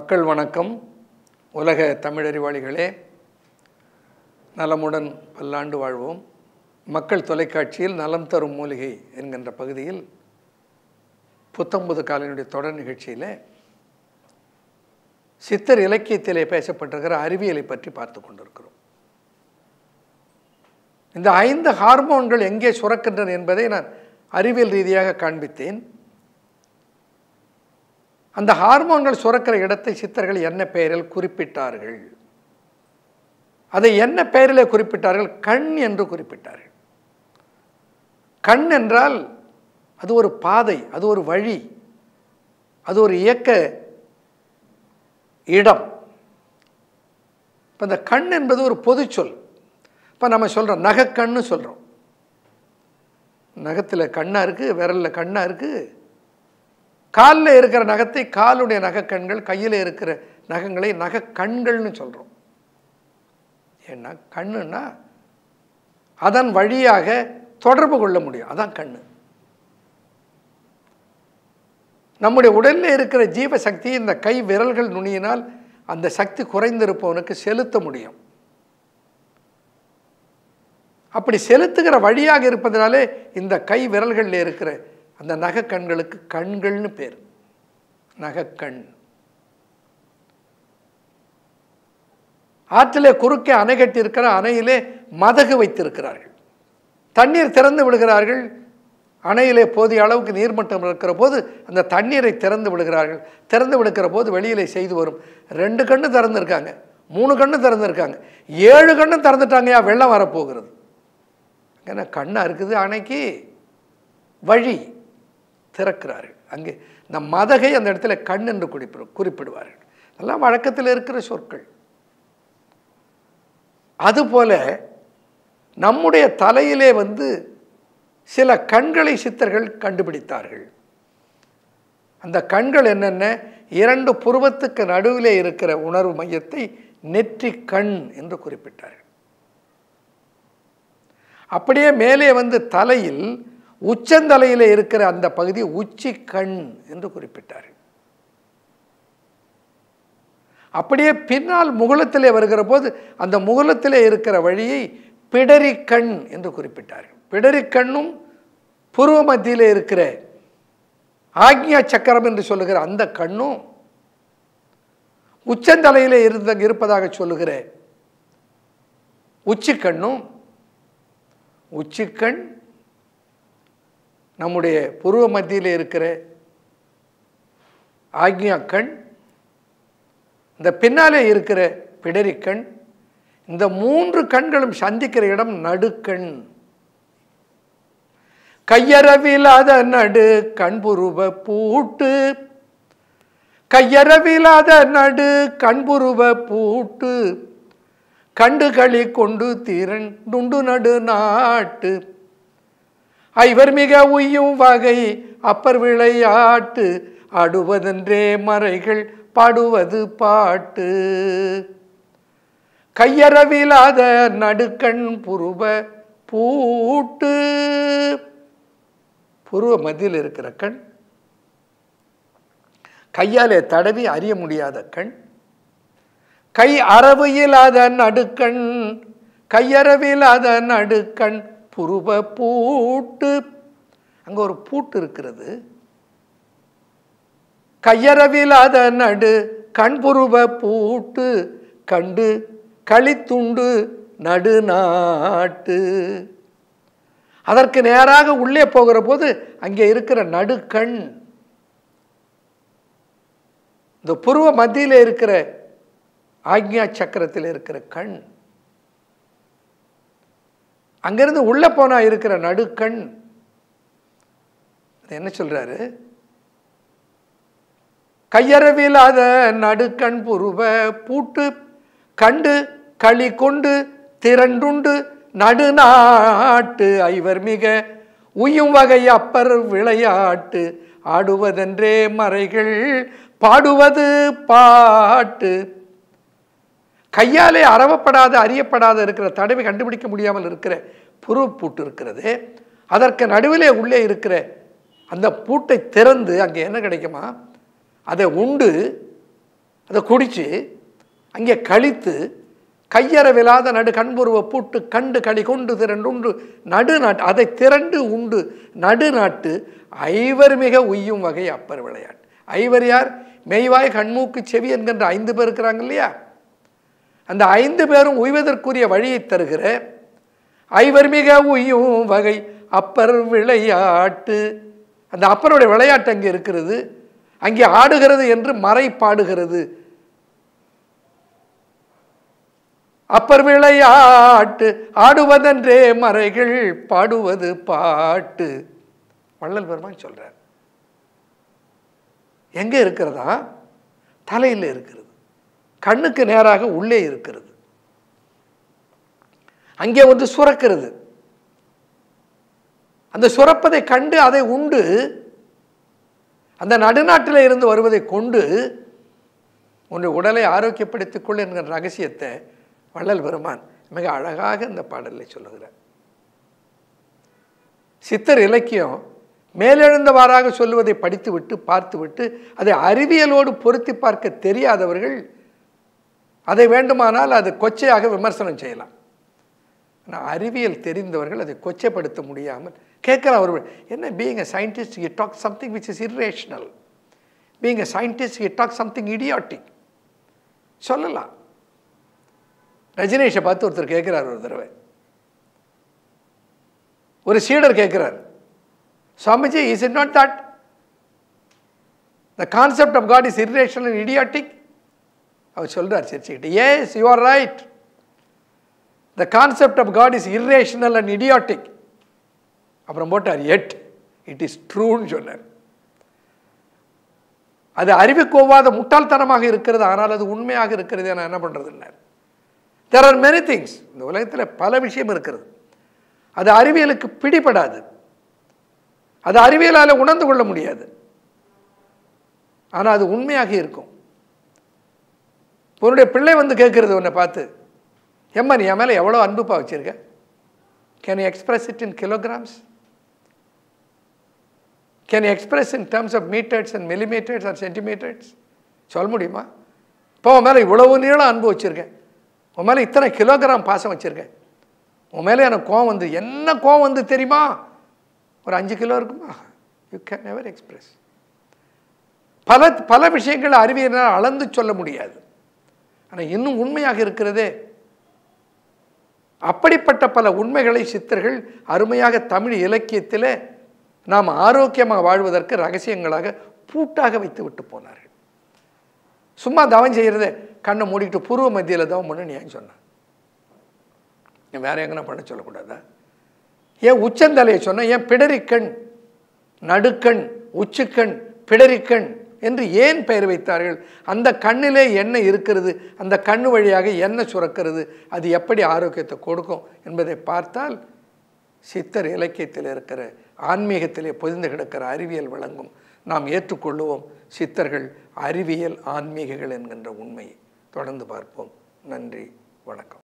மக்கள் வணக்கம் உலக தமிழறிவாளிகளே நலமுடன் பல்லாண்டு வாழ்வோம் மக்கள் தொலைக்காட்சியில் நலம் தரும் மூலிகை என்கின்ற பகுதியில் புத்தம்புது காலையினுடைய தொடர் நிகழ்ச்சியில் சித்தர் இலக்கியத்திலே பேசப்பட்டிருக்கிற அறிவியலை பற்றி பார்த்து கொண்டிருக்கிறோம் இந்த ஐந்து ஹார்மோன்கள் எங்கே சுரக்கின்றன என்பதை நான் அறிவியல் ரீதியாக காண்பித்தேன் அந்த ஹார்மோன்கள் சுரக்கிற இடத்தை சித்தர்கள் என்ன பெயரில் குறிப்பிட்டார்கள் அதை என்ன பெயரிலே குறிப்பிட்டார்கள் கண் என்று குறிப்பிட்டார்கள் கண் என்றால் அது ஒரு பாதை அது ஒரு வழி அது ஒரு இயக்க இடம் இப்போ இந்த கண் என்பது ஒரு பொது சொல் இப்போ நம்ம சொல்கிறோம் நகைக்கண்ணு சொல்கிறோம் நகத்தில் கண்ணாக இருக்குது விரலில் கண்ணாக இருக்குது காலில் இருக்கிற நகத்தை காலுடைய நகைக்கண்கள் கையில் இருக்கிற நகங்களை நகைக்கண்கள்னு சொல்கிறோம் ஏன்னா கண்ணுன்னா அதன் வழியாக தொடர்பு கொள்ள முடியும் அதான் கண்ணு நம்முடைய உடலில் இருக்கிற ஜீவ சக்தி இந்த கை விரல்கள் நுனியினால் அந்த சக்தி குறைந்திருப்பவனுக்கு செலுத்த முடியும் அப்படி செலுத்துகிற வழியாக இருப்பதனாலே இந்த கை விரல்களில் இருக்கிற அந்த நகைக்கண்களுக்கு கண்கள்னு பேர் நகைக்கண் ஆற்றிலே குறுக்கே அணை கட்டியிருக்கிற அணையிலே மதகு வைத்திருக்கிறார்கள் தண்ணீர் திறந்து விடுகிறார்கள் அணையிலே போதிய அளவுக்கு நீர்மட்டம் இருக்கிற போது அந்த தண்ணீரை திறந்து விடுகிறார்கள் திறந்து விடுக்கிற போது வெளியிலே செய்து வரும் ரெண்டு கண்ணு திறந்துருக்காங்க மூணு கண்ணு திறந்துருக்காங்க ஏழு கண்ணு திறந்துட்டாங்கயா வெள்ளம் வரப்போகிறது ஏன்னா கண்ணாக இருக்குது அணைக்கு வழி திறக்கிறார்கள் அங்கே இந்த மதகை அந்த இடத்துல கண் என்று குறிப்பிடு குறிப்பிடுவார்கள் எல்லாம் வழக்கத்தில் இருக்கிற சொற்கள் அதுபோல நம்முடைய தலையிலே வந்து சில கண்களை சித்தர்கள் கண்டுபிடித்தார்கள் அந்த கண்கள் என்னென்ன இரண்டு புருவத்துக்கு நடுவிலே இருக்கிற உணர்வு மையத்தை நெற்றி கண் என்று குறிப்பிட்டார்கள் அப்படியே மேலே வந்து தலையில் உச்சந்தலையில் இருக்கிற அந்த பகுதி உச்சி கண் என்று குறிப்பிட்டார்கள் அப்படியே பின்னால் முகுலத்திலே வருகிற போது அந்த முகுலத்திலே இருக்கிற வழியை பிடரி கண் என்று குறிப்பிட்டார்கள் பிடரி கண்ணும் புருவ மத்தியிலே இருக்கிற ஆக்ஞா சக்கரம் என்று சொல்லுகிற அந்த கண்ணும் உச்சந்தலையிலே இருந்த இருப்பதாக சொல்லுகிற உச்சி கண்ணும் உச்சிக்கண் நம்முடைய புருவ மத்தியில் இருக்கிற ஆக்ஞா கண் இந்த பின்னாலே இருக்கிற பிடரிக்கண் இந்த மூன்று கண்களும் சந்திக்கிற இடம் நடுக்கண் கையறவில்லாத நடு கண்புருவ பூட்டு கையறவில்லாத நடு கண்புருவ பூட்டு கண்டுகளி கொண்டு திறன் துண்டு நடு நாட்டு ஐவர் மிக உய்யும் வகை அப்பர் விளையாட்டு ஆடுவதென்றே மறைகள் பாடுவது பாட்டு கையறவிலாத நடுக்கண் புருவ பூட்டு புருவ மத்தியில் இருக்கிற கண் கையாலே தடவி அறிய முடியாத கண் கை அரவு இல்லாத நடுக்கண் கையறவில்லாத நடுக்கண் புருவ பூட்டு அங்கே ஒரு பூட்டு இருக்கிறது கையறவில்லாத நடு கண்புருவ பூட்டு கண்டு களித்துண்டு நடுநாட்டு அதற்கு நேராக உள்ளே போகிற போது அங்கே இருக்கிற நடுக்கண் இந்த புருவ மத்தியில் இருக்கிற ஆக்ஞா சக்கரத்தில் இருக்கிற கண் அங்கிருந்து உள்ள போனா இருக்கிற நடுக்கண் என்ன சொல்றாரு கையறவில்லாத நடுக்கண் புருவ பூட்டு கண்டு களி கொண்டு திரண்டுண்டு நடுநாட்டு ஐவர் மிக உயும் வகை அப்பர் விளையாட்டு ஆடுவதென்றே மறைகள் பாடுவது பாட்டு கையாலே அறவப்படாத அறியப்படாத இருக்கிற தடவை கண்டுபிடிக்க முடியாமல் இருக்கிற புரு பூட்டு இருக்கிறது அதற்கு நடுவிலே உள்ளே இருக்கிற அந்த பூட்டை திறந்து அங்கே என்ன கிடைக்குமா அதை உண்டு அதை குடித்து அங்கே கழித்து கையறவில்லாத நடு கண்புருவ பூட்டு கண்டு களி கொண்டு திரண்டுண்டு நடு நாட்டு அதை திரண்டு உண்டு நடு நாட்டு ஐவர் மிக உய்யும் வகை அப்பர் விளையாட்டு ஐவர் யார் மெய்வாய் கண்மூக்கு செவி என்கின்ற ஐந்து பேர் இருக்கிறாங்க இல்லையா அந்த ஐந்து பேரும் உய்வதற்குரிய வழியை தருகிற ஐவர் மிக உய்யும் வகை அப்பர் விளையாட்டு அந்த அப்பருடைய விளையாட்டு அங்கே இருக்கிறது அங்கே ஆடுகிறது என்று மறை பாடுகிறது அப்பர் விளையாட்டு ஆடுவதென்றே மறைகள் பாடுவது பாட்டு வள்ளல் பெருமான் சொல்றார் எங்கே இருக்கிறதா தலையில் இருக்கிறது கண்ணுக்கு நேராக உள்ளே இருக்கிறது அங்கே ஒன்று சுரக்கிறது அந்த சுரப்பதை கண்டு அதை உண்டு அந்த நடுநாட்டில் இருந்து வருவதை கொண்டு உன்னுடைய உடலை ஆரோக்கியப்படுத்திக் கொள் என்கிற ரகசியத்தை வள்ளல் பெருமான் மிக அழகாக இந்த பாடலை சொல்லுகிறார் சித்தர் இலக்கியம் மேலெழுந்தவாறாக சொல்லுவதை படித்துவிட்டு பார்த்துவிட்டு அதை அறிவியலோடு பொருத்தி பார்க்க தெரியாதவர்கள் அதை வேண்டுமானால் அது கொச்சையாக விமர்சனம் செய்யலாம் ஆனால் அறிவியல் தெரிந்தவர்கள் அதை கொச்சைப்படுத்த முடியாமல் கேட்குற அவர் என்ன being a scientist he talk something which is irrational being a scientist he talk something idiotic சொல்லலாம் ரஜினேஷை பார்த்து ஒருத்தர் கேட்குறார் ஒரு தடவை ஒரு சீடர் கேட்குறார் Swamiji is it not that the concept of God is irrational and idiotic அவர் சொல்கிறார் சிரிச்சுக்கிட்டு yes you are right the concept of God is irrational and idiotic அப்புறம் போட்டார் எட் இட் இஸ் ட்ரூன்னு சொன்னார் அது அறிவுக்கு ஒவ்வாத முட்டாள்தனமாக இருக்கிறது ஆனால் அது உண்மையாக இருக்கிறது நான் என்ன பண்ணுறதுன்னார் தேர் ஆர் மெனி திங்ஸ் இந்த உலகத்தில் பல விஷயம் இருக்கிறது அது அறிவியலுக்கு பிடிபடாது அது அறிவியலால் உணர்ந்து கொள்ள முடியாது ஆனால் அது உண்மையாக இருக்கும் உன்னுடைய பிள்ளை வந்து கேட்குறது உன்னை பார்த்து எம்மா நீ என் மேலே எவ்வளோ அன்புப்பா வச்சுருக்க can you express it in kilograms can you express in terms of metres and millimetres or centimetres சொல்ல முடியுமா இப்போ உன் மேலே இவ்வளவு நீளம் அன்பு வச்சுருக்கேன் உன் மேலே இத்தனை கிலோகிராம் பாசம் வச்சுருக்கேன் உன் மேலே எனக்கு கோவம் வந்து என்ன கோவம் வந்து தெரியுமா ஒரு அஞ்சு கிலோ இருக்குமா யூ கேன் நெவர் எக்ஸ்பிரஸ் பல பல விஷயங்கள் அறிவியலால் அளந்து சொல்ல முடியாது ஆனால் இன்னும் உண்மையாக இருக்கிறதே அப்படிப்பட்ட பல உண்மைகளை சித்தர்கள் அருமையாக தமிழ் இலக்கியத்தில் நாம் ஆரோக்கியமாக வாழ்வதற்கு ரகசியங்களாக பூட்டாக வைத்து விட்டு போனார்கள் சும்மா தவம் செய்கிறத கண்ணை மூடிக்கிட்டு பூர்வ மத்தியில் தவம் பண்ண நீ ஏன் சொன்ன வேற எங்கன்னா பண்ண சொல்லக்கூடாதா ஏன் உச்சந்தலையை சொன்ன ஏன் பிடரிக்கண் நடுக்கண் உச்சுக்கண் பிடரிக்கண் என்று ஏன் பெயர் வைத்தார்கள் அந்த கண்ணிலே என்ன இருக்கிறது அந்த கண்ணு வழியாக என்ன சுரக்கிறது அது எப்படி ஆரோக்கியத்தை கொடுக்கும் என்பதை பார்த்தால் சித்தர் இலக்கியத்தில் இருக்கிற ஆன்மீகத்திலே பொதிந்து கிடக்கிற அறிவியல் வழங்கும் நாம் ஏற்றுக்கொள்ளுவோம் சித்தர்கள் அறிவியல் ஆன்மீகங்கள் என்கின்ற உண்மையை தொடர்ந்து பார்ப்போம் நன்றி வணக்கம்